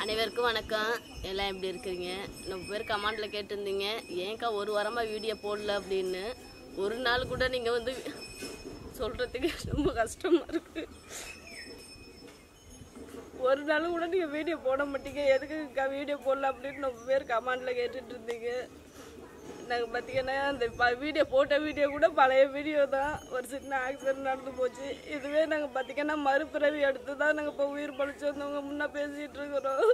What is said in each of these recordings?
அனைவருக்கும் வணக்கம் எல்லாம் எப்படி இருக்கிறீங்க நம்ம பேர் கமாண்டில் கேட்டிருந்தீங்க ஏன்க்கா ஒரு வாரமாக வீடியோ போடல அப்படின்னு ஒரு நாள் கூட நீங்கள் வந்து சொல்கிறதுக்கு ரொம்ப கஷ்டமாக இருக்குது ஒரு நாள் கூட நீங்கள் வீடியோ போட மாட்டீங்க எதுக்குக்கா வீடியோ போடல அப்படின்னு ரொம்ப பேர் கமாண்டில் கேட்டுட்டு இருந்தீங்க நாங்கள் பார்த்தீங்கன்னா அந்த ப வீடியோ போட்ட வீடியோ கூட பழைய வீடியோ தான் ஒரு சின்ன ஆக்சிடென்ட் நடந்து போச்சு இதுவே நாங்கள் பார்த்தீங்கன்னா மறுபிறவி எடுத்து தான் நாங்கள் இப்போ உயிர் பழிச்சு வந்தவங்க முன்னே பேசிகிட்டு இருக்கிறோம்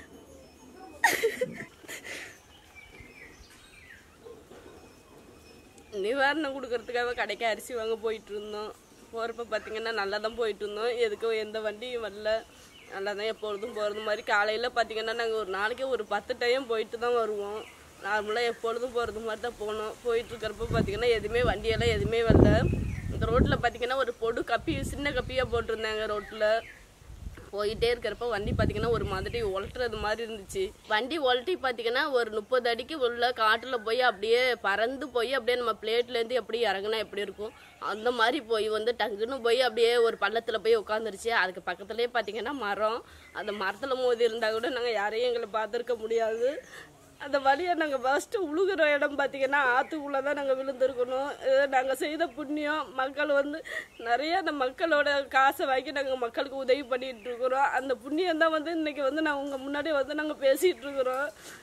நிவாரணம் கொடுக்கறதுக்காக கடைக்கு அரிசி வாங்க போயிட்டு இருந்தோம் போகிறப்ப பார்த்தீங்கன்னா நல்லா தான் போயிட்டு இருந்தோம் எதுக்கும் எந்த வண்டியும் வரல நல்லா தான் எப்பொழுதும் போகிறது மாதிரி காலையில் பார்த்தீங்கன்னா நாங்கள் ஒரு நாளைக்கு ஒரு பத்து டைம் போயிட்டு தான் வருவோம் நார்மலாக எப்பொழுதும் போகிறது மாதிரி தான் போனோம் போயிட்டு இருக்கிறப்ப பார்த்தீங்கன்னா எதுவுமே வண்டியெல்லாம் எதுவுமே வரல இந்த ரோட்டில் பார்த்தீங்கன்னா ஒரு பொடு கப்பி சின்ன கப்பியாக போட்டிருந்தாங்க ரோட்டில் போயிட்டே இருக்கிறப்ப வண்டி பார்த்தீங்கன்னா ஒரு மாதிரி உலட்டுறது மாதிரி இருந்துச்சு வண்டி உலட்டி பார்த்தீங்கன்னா ஒரு முப்பது அடிக்கு உள்ள காட்டில் போய் அப்படியே பறந்து போய் அப்படியே நம்ம பிளேட்லேருந்து எப்படி இறங்குனா எப்படி இருக்கும் அந்த மாதிரி போய் வந்து டங்குன்னு போய் அப்படியே ஒரு பள்ளத்தில் போய் உட்காந்துருச்சு அதுக்கு பக்கத்துலேயே பார்த்தீங்கன்னா மரம் அந்த மரத்தில் மோதி இருந்தால் கூட நாங்கள் யாரையும் எங்களை பார்த்துருக்க முடியாது அந்த வழியை நாங்கள் ஃபஸ்ட்டு உழுகுற இடம் பார்த்தீங்கன்னா ஆற்றுக்குள்ளே தான் நாங்கள் விழுந்திருக்கணும் இதை நாங்கள் செய்த புண்ணியம் மக்கள் வந்து நிறைய அந்த மக்களோட காசை வாங்கி நாங்கள் மக்களுக்கு உதவி பண்ணிட்டு இருக்கிறோம் அந்த புண்ணியம் தான் வந்து இன்னைக்கு வந்து நான் உங்கள் முன்னாடி வந்து நாங்கள் பேசிகிட்டு இருக்கிறோம்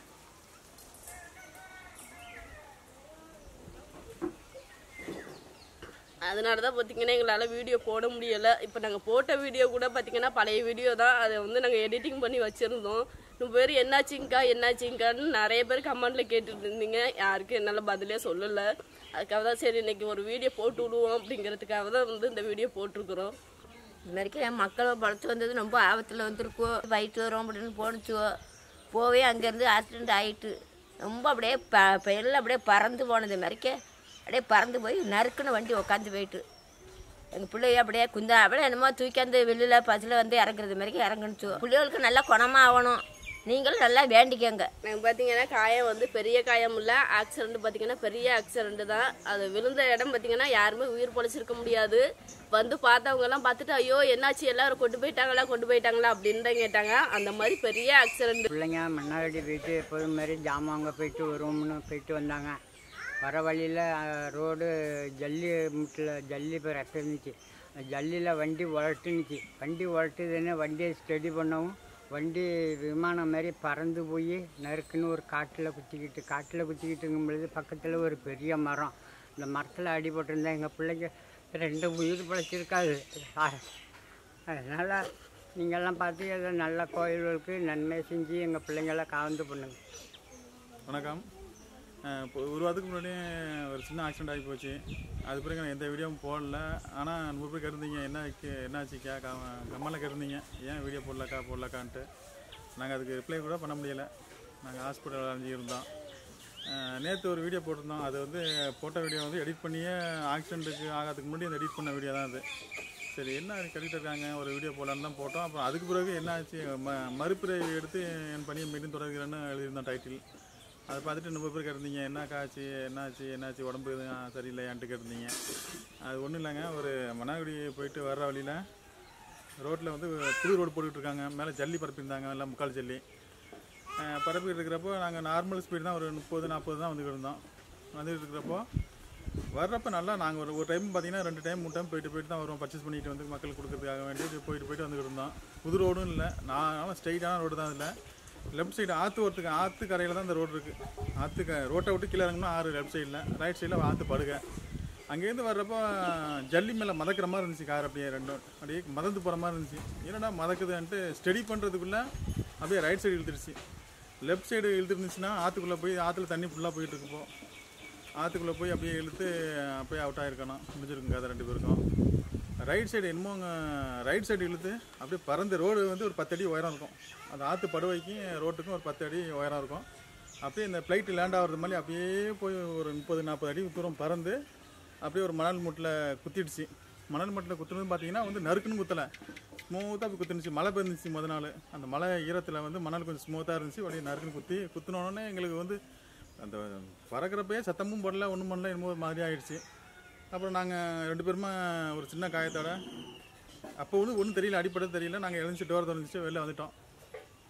அதனால தான் பார்த்தீங்கன்னா எங்களால் வீடியோ போட முடியலை இப்போ நாங்கள் போட்ட வீடியோ கூட பார்த்தீங்கன்னா பழைய வீடியோ தான் அதை வந்து நாங்கள் எடிட்டிங் பண்ணி வச்சுருந்தோம் இன்னும் பேர் என்னாச்சுங்கக்கா என்னாச்சுங்கக்கான்னு நிறைய பேர் கமெண்டில் கேட்டுட்டு இருந்தீங்க யாருக்கும் என்னால் பதிலே சொல்லலை அதுக்காக தான் சரி இன்னைக்கு ஒரு வீடியோ போட்டு விடுவோம் அப்படிங்கிறதுக்காக தான் வந்து இந்த வீடியோ போட்டிருக்கிறோம் இது வரைக்கும் மக்களை பழத்து வந்தது ரொம்ப ஆபத்தில் வந்திருக்கோம் வயிற்று வரும் அப்படின்னு போணுச்சுவோ போவே அங்கேருந்து ஆக்சிடெண்ட் ஆகிட்டு ரொம்ப அப்படியே ப ப- எல்லாம் அப்படியே பறந்து போனது மாதிரிக்க அப்படியே பறந்து போய் நறுக்குன்னு வண்டி உக்காந்து போயிட்டு எங்கள் பிள்ளைய அப்படியே குந்தா அப்படியே என்னமோ தூக்காந்து வெளியில் பஸ்ஸில் வந்து இறங்குறது மாதிரிக்கு இறங்குனுச்சு பிள்ளைகளுக்கு நல்லா குணமாக ஆகணும் நீங்களும் நல்லா வேண்டிக்கங்க நாங்கள் பார்த்தீங்கன்னா காயம் வந்து பெரிய காயம் இல்லை ஆக்சிடென்ட் பார்த்தீங்கன்னா பெரிய ஆக்சிடென்ட் தான் அது விழுந்த இடம் பார்த்தீங்கன்னா யாருமே உயிர் பொழைச்சிருக்க முடியாது வந்து பார்த்தவங்க எல்லாம் பார்த்துட்டு ஐயோ என்னாச்சு எல்லாரும் கொண்டு போயிட்டாங்களா கொண்டு போயிட்டாங்களா அப்படின்னு தான் கேட்டாங்க அந்த மாதிரி பெரிய ஆக்சிடென்ட் பிள்ளைங்க முன்னாடி போயிட்டு எப்போதும் மாதிரி ஜாமான் வாங்க போயிட்டு வருவோம்னு போயிட்டு வந்தாங்க வர வழியில் ரோடு ஜல்லி முட்டில் ஜல்லி இப்போ ரத்தம் இருந்துச்சு அந்த ஜல்லியில் வண்டி உழட்டுனுச்சு வண்டி உழட்டுதுன்னு வண்டியை ஸ்டடி பண்ணவும் வண்டி விமானம் மாதிரி பறந்து போய் நறுக்குன்னு ஒரு காட்டில் குத்திக்கிட்டு காட்டில் குத்திக்கிட்டுங்கும் பொழுது பக்கத்தில் ஒரு பெரிய மரம் இந்த மரத்தில் அடிபட்டிருந்தா எங்கள் பிள்ளைங்க ரெண்டு உயிர் பிழைச்சிருக்காது அதனால் நீங்கள்லாம் பார்த்து ஏதோ நல்ல கோயில்களுக்கு நன்மை செஞ்சு எங்கள் பிள்ளைங்கள காவந்து பண்ணுங்க வணக்கம் அஹ் இப்போ ஒரு வாரத்துக்கு முன்னாடி ஒரு சின்ன ஆக்சிடென்ட் ஆகி போச்சு அது பிறகு நான் எந்த வீடியோவும் போடல ஆனால் நூறு பேர் கேட்டிருந்தீங்க என்ன ஆச்சு- என்ன ஆச்சுக்கா கம்மலில் கேட்டிருந்தீங்க ஏன் வீடியோ போடலக்கா போடலக்கான்ட்டு நாங்கள் அதுக்கு ரிப்ளை கூட பண்ண முடியலை நாங்கள் ஹாஸ்பிட்டல் அலைஞ்சி இருந்தோம் நேற்று ஒரு வீடியோ போட்டிருந்தோம் அது வந்து போட்ட வீடியோ வந்து எடிட் பண்ணியே ஆக்சிடென்ட்டுக்கு ஆகாதுக்கு முன்னாடி அந்த எடிட் பண்ண வீடியோ தான் அது சரி என்ன கட்டிட்டு இருக்காங்க ஒரு வீடியோ போடலான்னு தான் போட்டோம் அப்புறம் அதுக்கு பிறகு என்ன ஆச்சு ம மறுபிறவி எடுத்து என் பணியை மீண்டும் தொடர்கிறேன்னு எழுதியிருந்தோம் டைட்டில் அதை பார்த்துட்டு ரொம்ப பேர் கேட்டிருந்தீங்க என்னக்கா ஆச்சு என்னாச்சு என்னாச்சு உடம்பு எதுவும் சரியில்லையான்ட்டு கேட்டிருந்தீங்க அது ஒன்றும் இல்லைங்க ஒரு மன்னாகுடி போயிட்டு வர்ற வழியில் ரோட்டில் வந்து புது ரோடு போட்டுக்கிட்டு இருக்காங்க மேலே ஜல்லி பரப்பியிருந்தாங்க எல்லாம் முக்கால் ஜல்லி அஹ் பரப்பிட்டு இருக்கிறப்போ நாங்கள் நார்மல் ஸ்பீடு தான் ஒரு முப்பது நாற்பது தான் வந்துக்கிட்டு இருந்தோம் வந்துட்டு இருக்கிறப்போ வர்றப்ப நல்லா நாங்கள் ஒரு ஒரு டைம் பார்த்தீங்கன்னா ரெண்டு டைம் மூணு டைம் போயிட்டு போயிட்டு தான் வருவோம் பர்ச்சேஸ் பண்ணிட்டு வந்து மக்களுக்கு கொடுக்கறதுக்காக வேண்டி போயிட்டு போயிட்டு வந்துக்கிட்டு இருந்தோம் புது ரோடும் இல்லை நான் ஸ்ட்ரைட்டான ரோடு தான் இல்லை லெஃப்ட் சைடு ஆற்று ஓரத்துக்கு ஆற்று கரையில் தான் இந்த ரோடு இருக்குது ஆற்று க ரோட்டை விட்டு கீழே இறங்கணும் ஆறு லெஃப்ட் சைடில் ரைட் சைடில் ஆற்று படுகை அங்கேருந்து வர்றப்போ ஜல்லி மேலே மதக்கிற மாதிரி இருந்துச்சு கார் அப்படியே ரெண்டும் அப்படியே மதந்து போகிற மாதிரி இருந்துச்சு என்னடா மதக்குதுன்ட்டு ஸ்டடி பண்ணுறதுக்குள்ளே அப்படியே ரைட் சைடு இழுத்துருச்சு லெஃப்ட் சைடு இழுத்துருந்துச்சுன்னா ஆற்றுக்குள்ளே போய் ஆற்றுல தண்ணி ஃபுல்லாக போயிட்டு இருக்குப்போ ஆற்றுக்குள்ளே போய் அப்படியே இழுத்து அப்படியே அவுட் ஆகிருக்கணும் முடிஞ்சிருக்குங்க அது ரெண்டு பேருக்கும் ரைட் சைடு என்னமோ ரைட் சைடு இழுத்து அப்படியே பறந்து ரோடு வந்து ஒரு பத்து அடி உயரம் இருக்கும் அந்த ஆற்று படுவைக்கும் ரோட்டுக்கும் ஒரு பத்து அடி உயரம் இருக்கும் அப்படியே இந்த ஃப்ளைட் லேண்ட் ஆகிறது மாதிரி அப்படியே போய் ஒரு முப்பது நாற்பது அடி தூரம் பறந்து அப்படியே ஒரு மணல் மூட்டில் குத்திடுச்சு மணல் மூட்டில் குத்துனது பார்த்தீங்கன்னா வந்து நறுக்குன்னு குத்தலை ஸ்மூத்தாக போய் குத்துனுச்சு மழை பெருந்துச்சு முத நாள் அந்த மழை ஈரத்தில் வந்து மணல் கொஞ்சம் ஸ்மூத்தாக இருந்துச்சு அப்படியே நறுக்குன்னு குத்தி குத்தினோடனே எங்களுக்கு வந்து அந்த பறக்கிறப்பயே சத்தமும் போடல ஒன்றும் பண்ணல என்னமோ ஒரு மாதிரி ஆயிடுச்சு அப்புறம் நாங்கள் ரெண்டு பேருமா ஒரு சின்ன காயத்தோட அப்போ வந்து ஒன்றும் தெரியல அடிப்படை தெரியல நாங்கள் எழுந்துச்சு டோர் திறந்துச்சு வெளில வந்துட்டோம்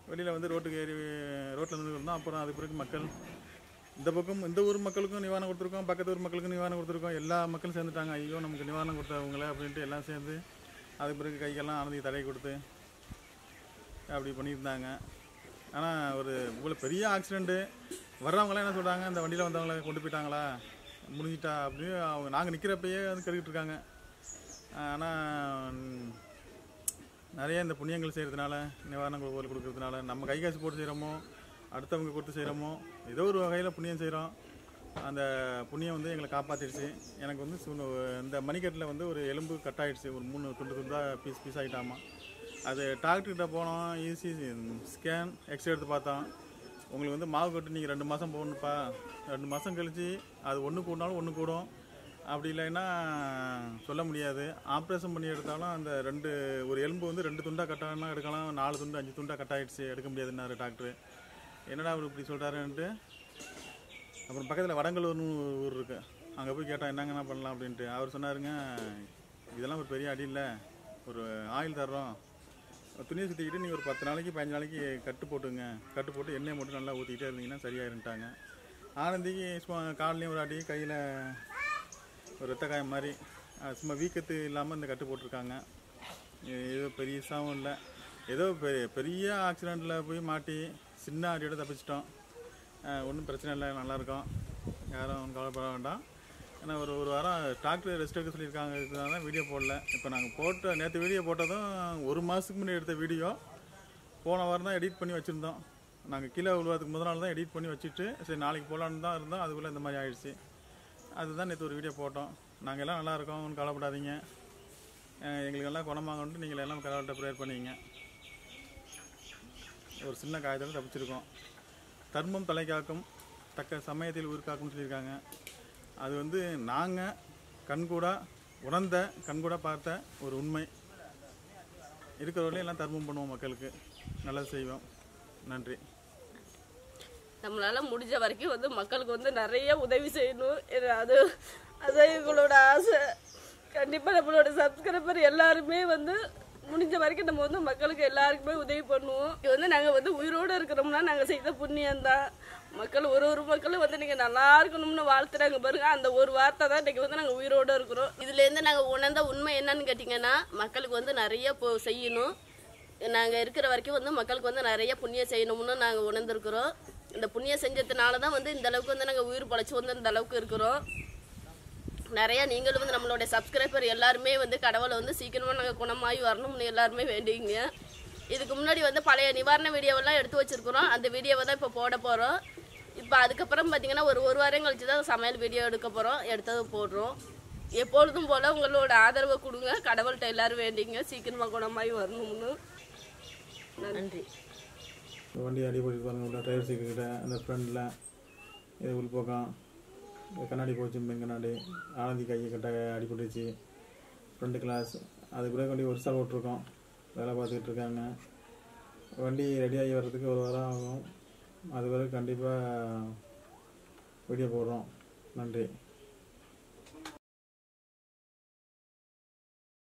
வெளியில் வந்து ரோட்டுக்கு ஏறி ரோட்டில் நின்று இருந்தோம் அப்புறம் அது பிறகு மக்கள் இந்த பக்கம் இந்த ஊர் மக்களுக்கும் நிவாரணம் கொடுத்துருக்கோம் பக்கத்து ஊர் மக்களுக்கும் நிவாரணம் கொடுத்துருக்கோம் எல்லா மக்களும் சேர்ந்துட்டாங்க ஐயோ நமக்கு நிவாரணம் கொடுத்தவங்களே அப்படின்ட்டு எல்லாம் சேர்ந்து அது பிறகு கைக்கெல்லாம் ஆனந்தி தடை கொடுத்து அப்படி பண்ணியிருந்தாங்க ஆனால் ஒரு இவ்வளோ பெரிய ஆக்சிடெண்ட்டு வர்றவங்களாம் என்ன சொல்கிறாங்க இந்த வண்டியில் வந்தவங்கள கொண்டு போயிட்டாங்களா முடிஞ்சிட்டா அப்படின்னு அவங்க நாங்கள் நிற்கிறப்பயே வந்து கருகிட்டு இருக்காங்க ஆனால் நிறைய இந்த புண்ணியங்கள் செய்கிறதுனால நிவாரணம் கோவில் கொடுக்கறதுனால நம்ம கை காசு போட்டு செய்கிறோமோ அடுத்தவங்க கொடுத்து செய்கிறோமோ ஏதோ ஒரு வகையில் புண்ணியம் செய்கிறோம் அந்த புண்ணியம் வந்து எங்களை காப்பாற்றிடுச்சு எனக்கு வந்து சு- இந்த மணிக்கட்டில் வந்து ஒரு எலும்பு கட் ஆயிடுச்சு ஒரு மூணு துண்டு துண்டாக பீஸ் பீஸ் ஆகிட்டாமா அது டாக்டர்கிட்ட போனோம் ஈஸி ஸ்கேன் எக்ஸ்ரே எடுத்து பார்த்தோம் உங்களுக்கு வந்து மாவு கட்டு நீங்கள் ரெண்டு மாதம் போகணுப்பா ரெண்டு மாதம் கழிச்சு அது ஒன்று கூடினாலும் ஒன்று கூடும் அப்படி இல்லைன்னா சொல்ல முடியாது ஆப்ரேஷன் பண்ணி எடுத்தாலும் அந்த ரெண்டு ஒரு எலும்பு வந்து ரெண்டு துண்டாக கட்டானா எடுக்கலாம் நாலு துண்டு அஞ்சு துண்டாக கட் ஆயிடுச்சு எடுக்க முடியாதுன்னாரு டாக்டர் என்னடா அவர் இப்படி சொல்கிறாருன்ட்டு அப்புறம் பக்கத்தில் வடங்கலூர்னு ஒரு ஊர் இருக்குது அங்கே போய் கேட்டால் என்னங்கண்ணா பண்ணலாம் அப்படின்ட்டு அவர் சொன்னாருங்க இதெல்லாம் ஒரு பெரிய அடி இல்லை ஒரு ஆயில் தர்றோம் ஒரு துணியை சுற்றிக்கிட்டு நீங்கள் ஒரு பத்து நாளைக்கு பதினஞ்சு நாளைக்கு கட்டு போட்டுங்க கட்டு போட்டு எண்ணெயை மட்டும் நல்லா ஊற்றிக்கிட்டே இருந்தீங்கன்னா சரியாயிருன்ட்டாங்க ஆனந்திக்கு சும்மா கால்லையும் ஒரு அடி கையில் ஒரு ரத்த காயம் மாதிரி அது சும்மா வீக்கத்து இல்லாமல் இந்த கட்டு போட்டிருக்காங்க இது ஏதோ பெரியசாவும் இல்லை ஏதோ பெரிய பெரிய ஆக்சிடெண்ட்டில் போய் மாட்டி சின்ன அடியோட தப்பிச்சிட்டோம் ஒன்றும் பிரச்சனை இல்லை நல்லாயிருக்கோம் யாரும் ஒண்ணும் கவலைப்பட வேண்டாம் ஏன்னா ஒரு ஒரு வாரம் டாக்டர் ரெஸ்ட் எடுக்க சொல்லியிருக்காங்க இதுதான் தான் வீடியோ போடல இப்போ நாங்கள் போட்ட நேற்று வீடியோ போட்டதும் ஒரு மாதத்துக்கு முன்னாடி எடுத்த வீடியோ போன வாரம் தான் எடிட் பண்ணி வச்சுருந்தோம் நாங்கள் கீழே விழுவதுக்கு முதல் நாள் தான் எடிட் பண்ணி வச்சுட்டு சரி நாளைக்கு போகலான்னு தான் இருந்தோம் அதுக்குள்ளே இந்த மாதிரி ஆயிடுச்சு அதுதான் நேற்று ஒரு வீடியோ போட்டோம் நாங்கள் எல்லாம் நல்லா இருக்கோம் ஒன்றும் கவலைப்படாதீங்க அஹ் எங்களுக்கு எல்லாம் குணமாகணுன்ட்டு நீங்கள் எல்லாம் கடவுள்கிட்ட ப்ரேயர் பண்ணிங்க ஒரு சின்ன காயத்தோடு தப்பிச்சிருக்கோம் தர்மம் தலை காக்கும் தக்க சமயத்தில் உயிர் காக்கும்னு சொல்லியிருக்காங்க அது வந்து நாங்கள் கண்கூடா உணர்ந்த கண்கூடா பார்த்த ஒரு உண்மை இருக்கிறவர்களே எல்லாம் தர்மம் பண்ணுவோம் மக்களுக்கு நல்லது செய்வோம் நன்றி நம்மளால முடிஞ்ச வரைக்கும் வந்து மக்களுக்கு வந்து நிறைய உதவி செய்யணும் இது அது அது எங்களோட ஆசை கண்டிப்பா நம்மளோட சப்ஸ்கிரைபர் எல்லாருமே வந்து முடிஞ்ச வரைக்கும் நம்ம வந்து மக்களுக்கு எல்லாருக்குமே உதவி பண்ணுவோம் இது வந்து நாங்க வந்து உயிரோட இருக்கிறோம்னா நாங்க செய்த புண்ணியம் தான் மக்கள் ஒரு ஒரு மக்களும் வந்து நீங்க நல்லா இருக்கணும்னு வாழ்த்துறாங்க பாருங்க அந்த ஒரு வார்த்தை தான் இன்னைக்கு வந்து நாங்க உயிரோட இருக்கிறோம் இதுல இருந்து நாங்க உணர்ந்த உண்மை என்னன்னு கேட்டீங்கன்னா மக்களுக்கு வந்து நிறைய இப்போ செய்யணும் நாங்கள் இருக்கிற வரைக்கும் வந்து மக்களுக்கு வந்து நிறைய புண்ணியம் செய்யணும்னு நாங்கள் உணர்ந்திருக்கிறோம் இந்த புண்ணியம் செஞ்சதுனால தான் வந்து இந்த அளவுக்கு வந்து நாங்கள் உயிர் பழைச்சி வந்து இந்த அளவுக்கு இருக்கிறோம் நிறைய நீங்களும் வந்து நம்மளுடைய சப்ஸ்கிரைபர் எல்லாருமே வந்து கடவுளை வந்து சீக்கிரமாக நாங்கள் குணமாகி வரணும்னு எல்லாருமே வேண்டிங்க இதுக்கு முன்னாடி வந்து பழைய நிவாரண வீடியோவெல்லாம் எடுத்து வச்சிருக்கிறோம் அந்த வீடியோவை தான் இப்போ போட போகிறோம் இப்போ அதுக்கப்புறம் பார்த்தீங்கன்னா ஒரு ஒரு வாரம் கழிச்சு தான் சமையல் வீடியோ எடுக்க போகிறோம் எடுத்தது போடுறோம் எப்பொழுதும் போல் உங்களோட ஆதரவை கொடுங்க கடவுள்கிட்ட எல்லாரும் வேண்டிங்க சீக்கிரமாக குணமாகி வரணும்னு நன்றி வண்டி அடிபட்டு பாருங்க உள்ள டயர் சீக்கிட்ட அந்த ஃப்ரண்டில் இது உள்பக்கம் இது கண்ணாடி போச்சு மென் கண்ணாடி ஆனந்தி கையை கட்ட அடிபட்டுச்சு ஃப்ரண்ட் கிளாஸ் அது கூட வண்டி ஒரு சால் ஓட்டிருக்கோம் வேலை பார்த்துக்கிட்டு இருக்காங்க வண்டி ரெடியாகி வர்றதுக்கு ஒரு வாரம் ஆகும் அது வரை கண்டிப்பாக வீடியோ போடுறோம் நன்றி